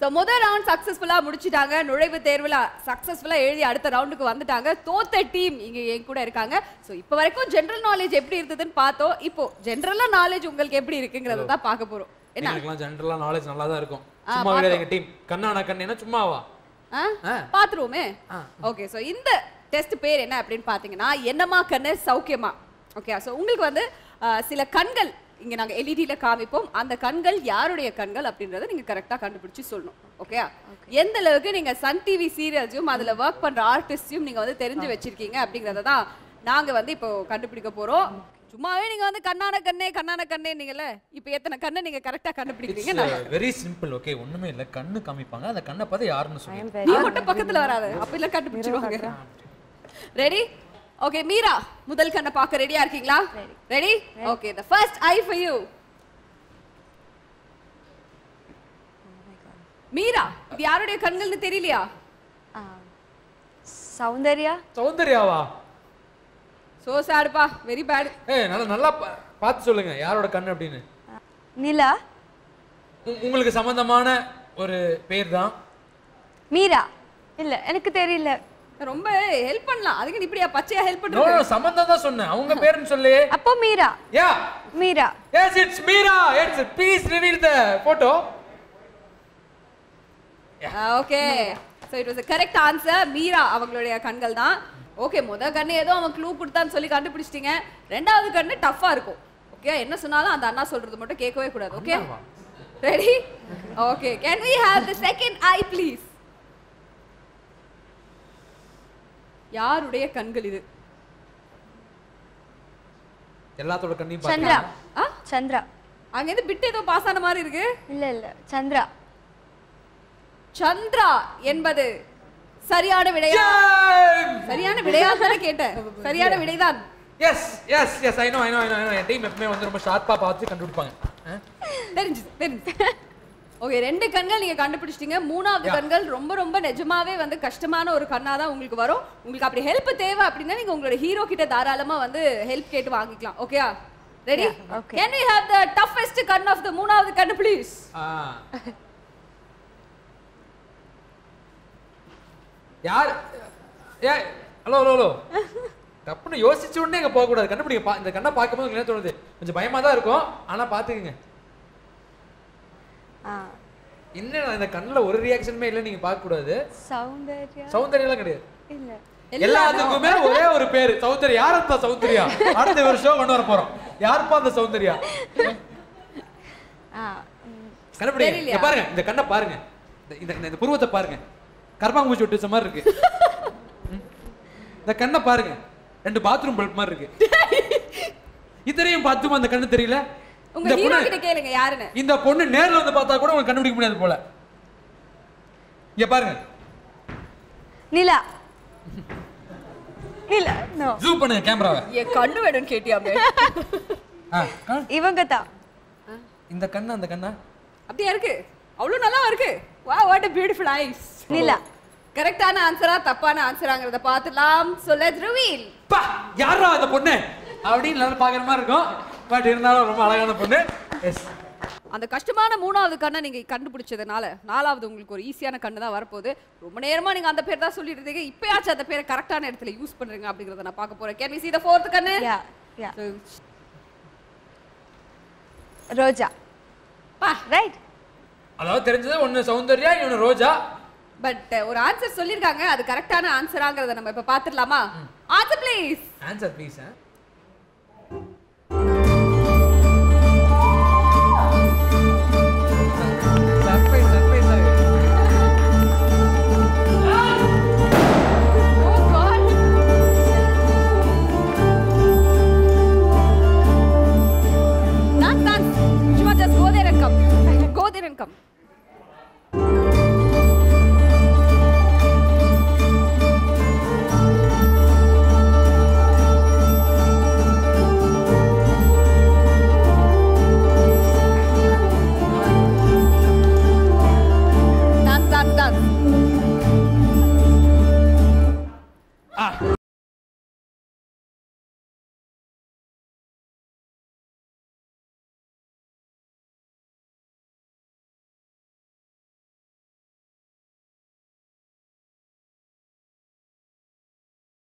So முதல் round சக்ஸஸ்ஃபுல்லாக முடிச்சிட்டாங்க நுழைவு தேர்வில் சக்ஸஸ்ஃபுல்லாக எழுதி அடுத்த ரவுண்டுக்கு வந்துட்டாங்க தோத்த டீம் இங்கே என் கூட இருக்காங்க ஸோ இப்போ வரைக்கும் ஜென்ரல் நாலேஜ் எப்படி இருந்ததுன்னு பார்த்தோம் இப்போ ஜென்ரலாக நாலேஜ் உங்களுக்கு எப்படி இருக்குங்கிறத தான் பார்க்க போகிறோம் என்ன எங்களுக்குலாம் ஜென்ரலா நாலேஜ் நல்லா தான் இருக்கும் ஆ, சும்மா கிடையாது எங்க டீம் கண்ணானா கண்ணேனா சும்மாவா ஆ ஆ. பார்த்துருவோமே ஆ. ஓகே ஸோ இந்த டெஸ்ட் பேர் என்ன அப்படின்னு பார்த்தீங்கன்னா என்னமா கண்ணு சௌக்கியமா ஓகே ஸோ உங்களுக்கு வந்து ஆ, சில கண்கள் இங்கே நாங்கள் எல்இடியில் காமிப்போம் அந்த கண்கள் யாருடைய கண்கள் அப்படின்றத நீங்கள் கரெக்டாக கண்டுபிடிச்சு சொல்லணும் ஓகே எந்த அளவுக்கு நீங்கள் சன் டிவி சீரியல்ஸையும் அதில் ஒர்க் பண்ணுற ஆர்டிஸ்டையும் நீங்கள் வந்து தெரிஞ்சு வச்சிருக்கீங்க அப்படிங்கிறத தான் நாங்கள் வந்து இப்போ கண்டுபிடிக்க போகிறோம் சும்மாவே நீங்கள் வந்து கண்ணான கண்ணே கண்ணான கண்ணே நீங்கள்ல இப்போ எத்தனை கண்ணை நீங்கள் கரெக்டாக கண்டுபிடிக்கிறீங்க நான் வெரி சிம்பிள் ஓகே ஒண்ணுமே இல்ல கண்ணு காமிப்பாங்க அந்த கண்ணை பார்த்து யாருன்னு சொல்லுங்க நீ மட்டும் பக்கத்துல வராத அப்ப இல்ல கண்டுபிடிச்சிருவாங்க ரெடி ஓகே மீரா முதல் கண்ணை பார்க்க ரெடியா இருக்கீங்களா ready okay the first eye for you Meera இது யாருடைய கண்கள்னு தெரியலையா சௌந்தர்யா சௌந்தர்யாவா சோ சாடுப்பா வெரி பேட் ஏய் நல்லா நல்லா பா- பார்த்து சொல்லுங்க யாரோட கண்ணு அப்படின்னு நிலா உ- உங்களுக்கு சம்பந்தமான ஒரு பேர் தான் மீரா இல்ல எனக்கு தெரியல ரொம்ப ஹெல்ப் பண்ணலாம் அதுக்கு நீ இப்படியா பச்சையா ஹெல்ப் நோ பண்ற சம்பந்தம் தான் சொன்னேன் அவங்க பேருன்னு சொல்லு அப்போ Meera yeah Meera yes it's Meera it's please reveal the photo okay so it was correct answer Meera அவங்களுடைய கண்கள் தான் ஓகே முத கண்ணு ஏதோ அவன் க்ளூ கொடுத்தான்னு சொல்லி கண்டுபிடிச்சிட்டீங்க ரெண்டாவது கண்ணு டஃப்பாக இருக்கும் ஓகே என்ன சொன்னாலும் அந்த அண்ணா சொல்றது மட்டும் கேட்கவே கூடாது ஓகே அண்ணாவா? Ready okay can we have the second eye please யாருடைய கண்கள் இது எல்லாத்தோட கண்ணையும் சந்திரா பாருங்க ஆ சந்திரா அங்கேருந்து பிட்டு ஏதோ பாஸ் ஆன மாதிரி இருக்கு இல்ல இல்ல சந்திரா சந்திரா என்பது சரியான விடையா சரியான விடையா தானே கேட்டேன் சரியான விடைதான் yes yes yes I know I know I know என் டீம் எப்பவுமே வந்து ரொம்ப ஷார்ப்பா பார்த்து கண்டுபிடிப்பாங்க ஆ? தெரிஞ்சு தெரிஞ்சு ஓகே ரெண்டு கண்கள் நீங்க கண்டுபிடிச்சிட்டீங்க மூணாவது Yeah. கண்கள் ரொம்ப ரொம்ப நிஜமாவே வந்து கஷ்டமான ஒரு கண்ணா தான் உங்களுக்கு வரும் உங்களுக்கு அப்படி ஹெல்ப் தேவை அப்படின்னா நீங்க உங்களோட ஹீரோ கிட்ட தாராளமா வந்து ஹெல்ப் கேட்டு வாங்கிக்கலாம் ஓகேயா ready Yeah, okay. Can we have the toughest கண் ஆஃப் த மூணாவது கண்ணு ப்ளீஸ் ஆ. யார் ஏ ஹலோ ஹலோ ஹலோ தப்புன்னு யோசிச்ச உடனே இங்க போக கூடாது கண்டுபிடிங்க பா- இந்த கண்ணை பார்க்கும்போது உங்களுக்கு என்ன தோணுது கொஞ்சம் பயமா தான் இருக்கும் ஆனா பாத்துக்கங்க ஆ, என்ன இந்த கண்ணுல ஒரு ரியாக்ஷனுமே இல்லை நீங்க பார்க்க கூடாது சௌந்தர்யா சௌந்தர்யம்லாம் கிடையாது இல்ல எல்லாத்துக்குமே ஒரே ஒரு பேரு சௌந்தர்யா யார் அந்த சௌந்தர்யா அடுத்த வருஷம் கொண்டு வர போறோம் யாருப்பா அந்த சௌந்தர்யா ஆ, ம், கண்டுபிடிங்க தெரியலையா? இங்க பாருங்க இந்த கண்ணை பாருங்க இந்த- இந்த இந்த- இந்த புருவத்தை பாருங்க கர்ப்பாங்குச்சி விட்டு வச்ச மாதிரி இருக்கு ம். இந்த கண்ணை பாருங்க ரெண்டு பாத்ரூம் பல்ப் மாதிரி இருக்கு இத்தனையும் பார்த்துமா அந்த கண்ணு தெரியல உங்க இந்த ஹீரோ பொண்ணு கிட்ட கேளுங்க யாருன்னு இந்த பொண்ணு நேர்ல வந்து பார்த்தா கூட உங்களுக்கு கண்டுபிடிக்க முடியாது போல இங்க பாருங்க நிலா நிலா நோ ஜூம் பண்ணுங்க கேமராவை என் கண்ணு வேணும்னு கேட்டியாமே ஆ, கா- இவங்க தான் இந்த கண்ணு அந்த கண்ணா அப்படியா இருக்கு அவ்வளவு நல்லா இருக்கு வா what a beautiful eyes Nila கரெக்டான ஆன்சரா தப்பான ஆன்சராங்கிறத பார்த்துலாம் so let's reveal பா யாரா அந்த பொண்ணு அப்படின்னு எல்லாரும் பாக்குற மாதிரி இருக்கும் பட் இருந்தாலும் ரொம்ப அழகான பொண்ணு எஸ் அந்த கஷ்டமான மூணாவது கண்ணை நீங்க கண்டுபிடிச்சதுனால நாலாவது உங்களுக்கு ஒரு ஈஸியான கண்ணு தான் வரப்போகுது ரொம்ப நேரமா நீங்க அந்த பேர் தான் சொல்லிட்டு இருந்தீங்க இப்பயாச்சும் அந்த பேரை கரெக்டான இடத்துல யூஸ் பண்றீங்க அப்படிங்கறத நான் பார்க்க போறேன் can we see the fourth கண்ணு யா யா So, ரோஜா பா ரைட் அதாவது தெரிஞ்சது ஒண்ணு சௌந்தர்யா இன்னொன்னு ரோஜா பட் ஒரு ஆன்சர் சொல்லிருக்காங்க அது கரெக்டான ஆன்சராங்கிறத நம்ம இப்ப பாத்துடலாமா ஆன்சர் ப்ளீஸ் ஆன்சர் ப்ளீஸ்